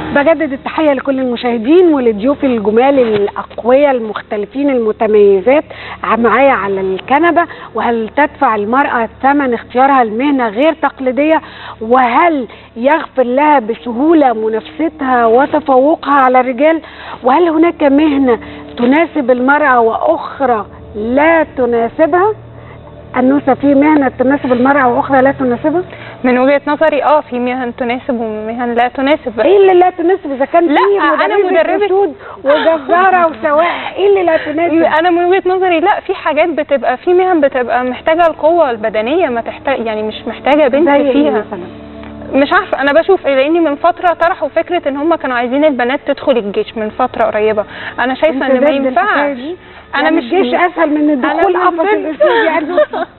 بجدد التحية لكل المشاهدين ولضيوف الجمال الأقوياء المختلفين المتميزات معايا على الكنبة وهل تدفع المرأة ثمن اختيارها المهنة غير تقليدية وهل يغفر لها بسهولة منافستها وتفوقها على الرجال وهل هناك مهنة تناسب المرأة وأخرى لا تناسبها أنوسة في مهنة تناسب المرأة وأخرى لا تناسبها من وجهه نظري اه في مهن تناسب ومهن لا تناسب ايه اللي لا تناسب اذا كان لا، في أنا مدربة مدربة- أسود وجزارة وسواق ايه اللي لا تناسب انا من وجهه نظري لا في حاجات بتبقى في مهن بتبقى محتاجه القوه البدنيه ما تحتاج يعني مش محتاجه بنت زي ايه فيها مثلا مش عارفه انا بشوف إيه، لاني من فتره طرحوا فكره ان هم كانوا عايزين البنات تدخل الجيش من فتره قريبه انا شايفه انت ان ما ضد الحكاية ينفعش دي؟ انا يعني مش الجيش اسهل من الدخول أنا قفص ضد. الاسود يعني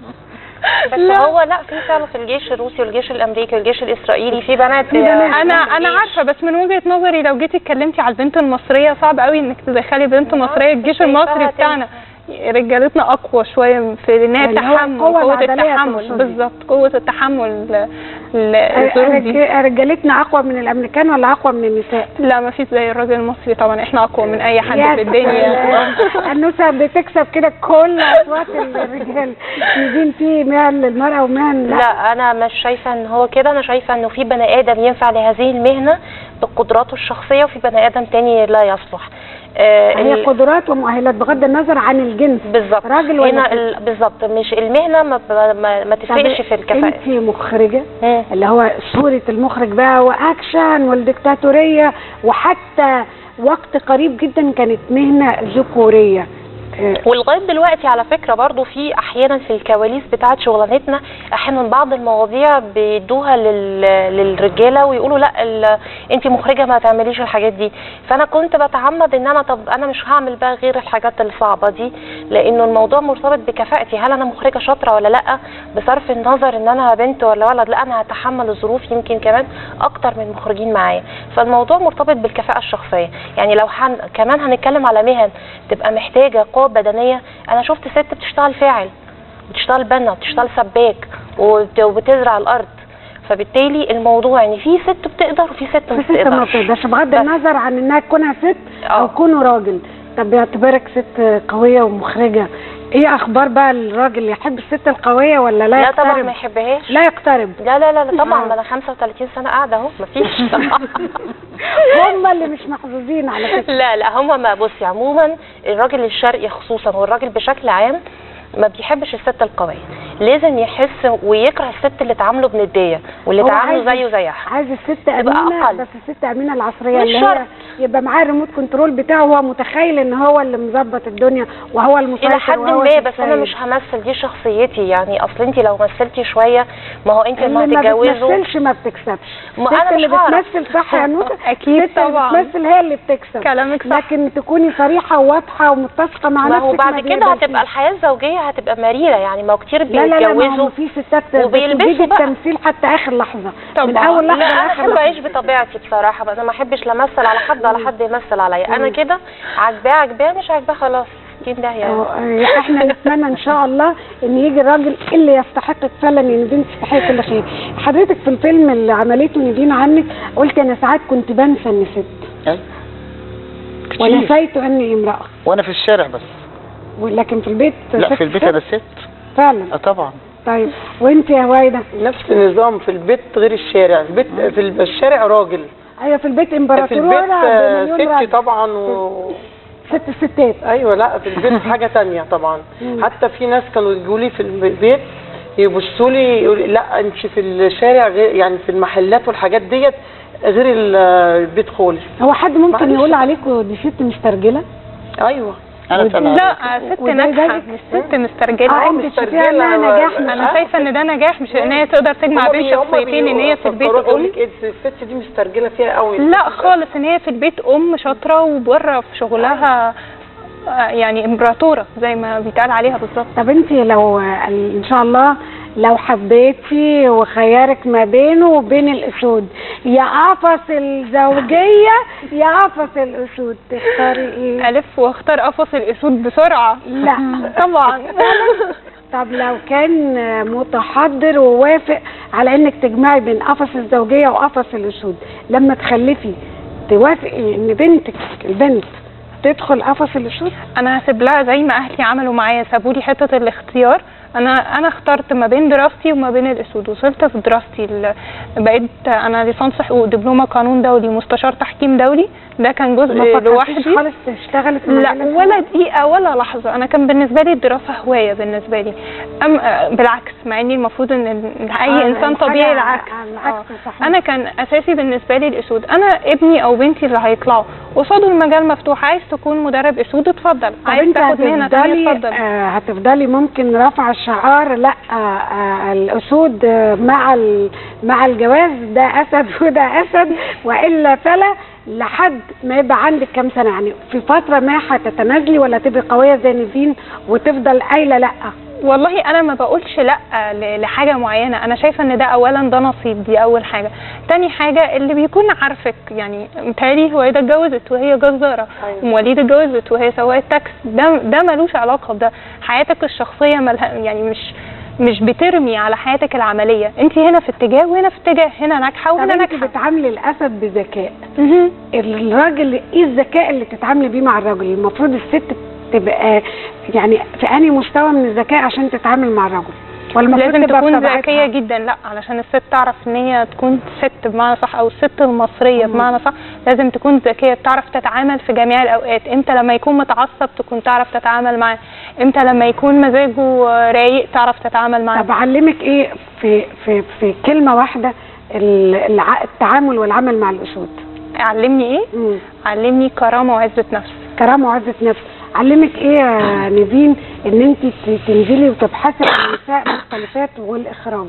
بس لا. هو لا في فعلا في الجيش الروسي والجيش الامريكي والجيش الاسرائيلي في بنات في بنات. انا في انا الجيش. عارفه بس من وجهه نظري لو جيتي اتكلمتي على البنت المصريه صعب قوي انك تدخلي بنت مصريه الجيش شايفاها المصري تنفع. بتاعنا رجالتنا اقوى شويه في ان هي اللي هو التحمل القوة قوه العضلية التحمل تقصدي. بالظبط قوه التحمل ل- للظروف دي رج- رجالتنا اقوى من الامريكان ولا اقوى من النساء لا ما فيش زي الراجل المصري طبعا احنا اقوى من اي حد يا في الدنيا سلام. النوسة بتكسب كده كل اصوات الرجال نزين في مهن للمرأة ومهن لا, لا انا مش شايفه ان هو كده انا شايفه انه في بني ادم ينفع لهذه المهنه بقدراته الشخصيه وفي بني ادم تاني لا يصلح آه هي ال- قدرات ومؤهلات بغض النظر عن الجنس بالظبط راجل ولا هنا ست؟ ال- بالظبط مش المهنه ما, ما, ما تفرقش في الكفاءه انت مخرجة مم. اللي هو صورة المخرج بقى واكشن والديكتاتورية وحتى وقت قريب جدا كانت مهنة ذكورية آه، ولغايه دلوقتي على فكره برضو في احيانا في الكواليس بتاعه شغلانتنا احيانا بعض المواضيع بيدوها لل... للرجاله ويقولوا لا ال... انت مخرجه ما تعمليش الحاجات دي فانا كنت بتعمد ان انا طب انا مش هعمل بقى غير الحاجات الصعبه دي لانه الموضوع مرتبط بكفاءتي هل انا مخرجه شاطره ولا لا بصرف النظر ان انا بنت ولا ولد لا انا هتحمل الظروف يمكن كمان اكتر من مخرجين معايا فالموضوع مرتبط بالكفاءه الشخصيه يعني لو حن... كمان هنتكلم على مهن تبقى محتاجه قوه بدنيه انا شفت ست بتشتغل فاعل بتشتغل بنا بتشتغل سباك وبت- وبتزرع الارض فبالتالي الموضوع ان في ست بتقدر وفي ست ما في ست ما بتقدرش بتقدرش بغض بس. النظر عن انها تكونها ست او اه. كونه راجل طب باعتبارك ست قوية ومخرجة ايه اخبار بقى الراجل يحب الست القوية ولا لا, لا طبعا يقترب ما يحبهاش لا يقترب لا لا لا, لا طبعا آه. ما انا 35 سنه قاعده اهو مفيش هم اللي مش محظوظين على فكرة لا لا هما ما بصي عموما الراجل الشرقي خصوصا والراجل بشكل عام ما بيحبش الست القويه لازم يحس ويكره الست اللي تعامله بنديه واللي هو تعامله عايز- زيه زيها عايز الست امينه أقل. بس الست امينه العصريه مش اللي هي شرط. يبقى معاه الريموت كنترول بتاعه هو متخيل ان هو اللي مظبط الدنيا وهو المسيطر الى حد وهو ما اللي بس انا السيد. مش همثل دي شخصيتي يعني اصل انت لو مثلتي شويه ما هو انت لما اللي ما هتتجوزوا بتمثلش ما بتكسبش ما الست أنا اللي مش هعرف. بتمثل صح يا نوسة أكيد الست اللي طبعاً. بتمثل هي اللي بتكسب كلامك صح. لكن تكوني صريحه وواضحه ومتسقه مع ما نفسك هو بعد ما كده بيقبلش. هتبقى الحياه الزوجيه هتبقى مريره يعني ما هو كتير لا لا لا ما هو بيتجوزوا في ستات وبيلبسوا بتجيب بقى. التمثيل حتى اخر لحظه طبعاً. من اول لا لحظه انا لاخر احب لحظه اعيش بطبيعتي بصراحه انا ما احبش لا امثل على حد ولا حد يمثل عليا انا مم. كده عاجباه عاجباه مش عاجباه خلاص دي داهيه أهو، آه، احنا نتمنى ان شاء الله ان يجي الراجل اللي يستحقك فعلا ان نيفين تستحق كل خير حضرتك في الفيلم اللي عملته نيفين عنك قلت انا ساعات كنت بنسى اني ست أي. كتير. ونسيت اني امراه وانا في الشارع بس ولكن في البيت لا ست في البيت ست. انا ست فعلا اه طبعا طيب وانت يا هوايده نفس النظام في البيت غير الشارع البيت في الشارع راجل ايوه في البيت في البيت امبراطوره آه، بمليون ستي راجل. طبعا و... ست الستات ايوه لا في البيت حاجه تانية طبعا مم. حتى في ناس كانوا يجوا لي في البيت يبصوا لي يقولوا لي لا انت في الشارع غير يعني في المحلات والحاجات ديت غير ال- البيت خالص هو حد ممكن معلش. يقول عليكم دي ست مسترجله ايوه انا ودي- سنة لا ست وده ناجحه زي- مش ست مسترجله اه انت مسترجلة تشوفيها انها و- نجاح مش انا شايفه ان ده نجاح مش ان هي تقدر تجمع هما بين بي- هما شخصيتين ان هي في البيت بيفكروا يقول ام لك ايه الست دي مسترجله فيها قوي لا خالص ان هي في البيت ام شاطره وبره في شغلها آه، يعني امبراطوره زي ما بيتقال عليها بالظبط طب انت لو ان شاء الله لو حبيتي وخيارك ما بينه وبين الاسود يا قفص الزوجيه يا قفص الاسود تختاري ايه؟ الف واختار قفص الاسود بسرعه لا طبعا طب لو كان متحضر ووافق على انك تجمعي بين قفص الزوجيه وقفص الاسود لما تخلفي توافقي ان بنتك البنت تدخل قفص الاسود انا هسيب لها زي ما اهلي عملوا معايا سابوا لي حته الاختيار انا انا اخترت ما بين دراستي وما بين الاسود وصلت في دراستي ال- بقيت انا ليسانس حقوق دبلومه قانون دولي مستشار تحكيم دولي ده كان جزء ما فكرتيش لوحدي خالص تشتغلي في لا مجال ولا دقيقة ولا لحظة أنا كان بالنسبة لي الدراسة هواية بالنسبة لي أم آه، بالعكس مع إني المفروض إن إن أي آه، إنسان الحاجة طبيعي العكس العكس آه. صحيح. أنا كان أساسي بالنسبة لي الأسود أنا ابني أو بنتي اللي هيطلعوا قصاده المجال مفتوح عايز تكون مدرب أسود اتفضل طب عايز انت تاخد مهنة تانية هتفضلي اتفضل آه هتفضلي ممكن رفع الشعار لا آه آه الاسود آه مع ال- مع الجواز ده اسد وده اسد والا فلا لحد ما يبقى عندك كام سنه يعني في فتره ما هتتنازلي ولا تبقي قويه زي نيفين وتفضل قايله لا والله انا ما بقولش لا ل- لحاجه معينه انا شايفه ان ده اولا ده نصيب دي اول حاجه تاني حاجه اللي بيكون عارفك يعني متهيألي هو ده اتجوزت وهي جزاره أيوة. ام وليد اتجوزت وهي سواقه تاكس ده ده ملوش علاقه بده حياتك الشخصيه ملها يعني مش مش بترمي على حياتك العمليه انت هنا في اتجاه وهنا في اتجاه هنا ناجحه طب وهنا انت ناجحه بتعاملي الاسد بذكاء مهم. الراجل ايه الذكاء اللي تتعاملي بيه مع الراجل المفروض الست تبقى يعني في انهي مستوى من الذكاء عشان تتعامل مع الراجل ولا المفروض لازم تبقى تكون بطبيعتها؟ ذكيه جدا لا علشان الست تعرف ان هي تكون ست بمعنى صح او الست المصريه مم. بمعنى صح لازم تكون ذكيه بتعرف تتعامل في جميع الاوقات امتى لما يكون متعصب تكون تعرف تتعامل معاه امتى لما يكون مزاجه رايق تعرف تتعامل معاه طب اعلمك ايه في في في كلمه واحده ال- الع- التعامل والعمل مع الاسود علمني ايه مم. علمني كرامه وعزه نفس كرامه وعزه نفس علمك ايه يا نيفين ان انت ت- تنزلي وتبحثي عن نساء مختلفات والاخراج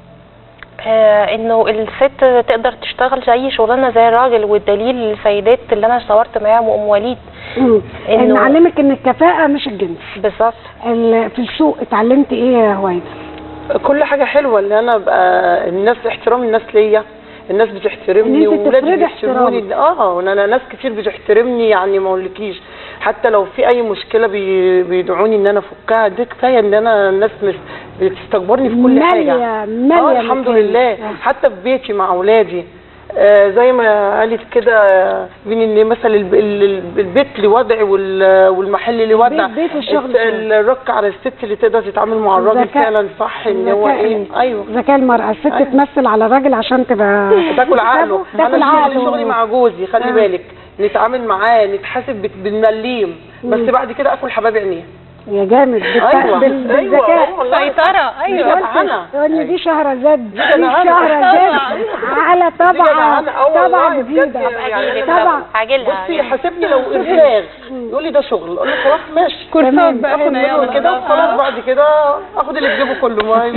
آه انه الست تقدر تشتغل زي شغلانه زي الراجل والدليل السيدات اللي انا صورت معاهم وام وليد مم. إنه- ان نعلمك ان الكفاءه مش الجنس بالظبط ال- في السوق اتعلمتي ايه يا هويدا كل حاجه حلوه اللي انا ابقى الناس احترام الناس ليا الناس بتحترمني إن أنت وولادي تفرضي بيحترموني اه وانا ناس كتير بتحترمني يعني ما اقولكيش حتى لو في اي مشكله بي بيدعوني ان انا افكها ده كفايه ان انا الناس مش بتستكبرني في كل مالية- حاجه مالية اه الحمد مكان. لله آه. حتى في بيتي مع اولادي آه زي ما قالت كده آه، بين ان مثلا الب- ال- ال- البيت لوضع وال- والمحل لوضع البيت- بيت والشغل الس- الرك على الست اللي تقدر تتعامل مع الراجل ذكاء. فعلا صح ان هو ذكاء. ايه ايوه ذكاء المرأة الست أيوة. تمثل على الراجل عشان تبقى تاكل عقله تاكل انا شغلي عقله شغلي مع جوزي خلي آه. بالك نتعامل معاه نتحاسب بت- بالمليم بس مم. بعد كده اكل حباب عينيه يا جامد بالت- ايوه بال- ايوه بالذكاء أيوة والله. سيطره دي ايوه جدعنة. ان دي شهرزاد دي جدعنة. شهرزاد على طبعا جدعنة. آه والله طبعا بجد جديده يعني طبعا عاجلها بصي حاسبني لو ارزاق يقول لي ده شغل اقول له خلاص ماشي كورسات تمام. بقى اخد هنا منه يلا كده وخلاص بعد كده اخد اللي في جيبه كله ما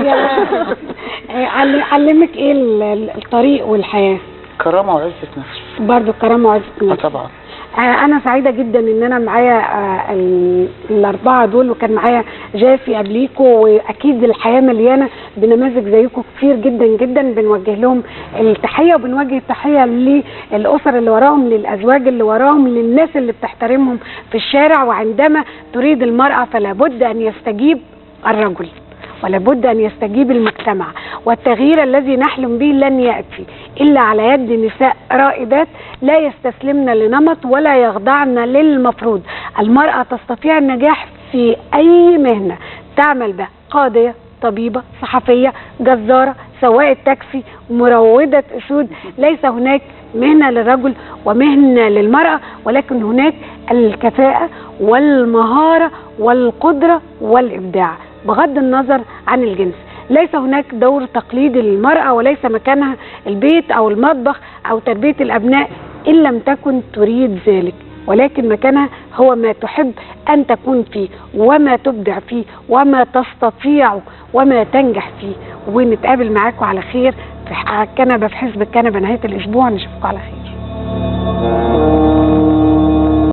يا- عل- علمك ايه ال- ال- الطريق والحياه كرامة وعزة نفس برضو الكرامه وعزه اه النفس طبعا آه، انا سعيده جدا ان انا معايا آه، ال- الاربعه دول وكان معايا جافي قبليكوا واكيد الحياه مليانه بنماذج زيكم كتير جدا جدا بنوجه لهم التحيه وبنوجه التحيه للاسر اللي وراهم للازواج اللي وراهم للناس اللي بتحترمهم في الشارع وعندما تريد المراه فلا بد ان يستجيب الرجل ولا بد ان يستجيب المجتمع والتغيير الذي نحلم به لن ياتي الا على يد نساء رائدات لا يستسلمن لنمط ولا يخضعن للمفروض المراه تستطيع النجاح في اي مهنه تعمل به قاضيه طبيبه صحفيه جزاره سواق تاكسي مروضه اسود ليس هناك مهنه للرجل ومهنه للمراه ولكن هناك الكفاءه والمهاره والقدره والابداع بغض النظر عن الجنس ليس هناك دور تقليدي للمرأة وليس مكانها البيت أو المطبخ أو تربية الأبناء إن لم تكن تريد ذلك ولكن مكانها هو ما تحب أن تكون فيه وما تبدع فيه وما تستطيع وما تنجح فيه ونتقابل معاكم على خير في ح- كنبة في حزب الكنبة نهاية الأسبوع نشوفكم على خير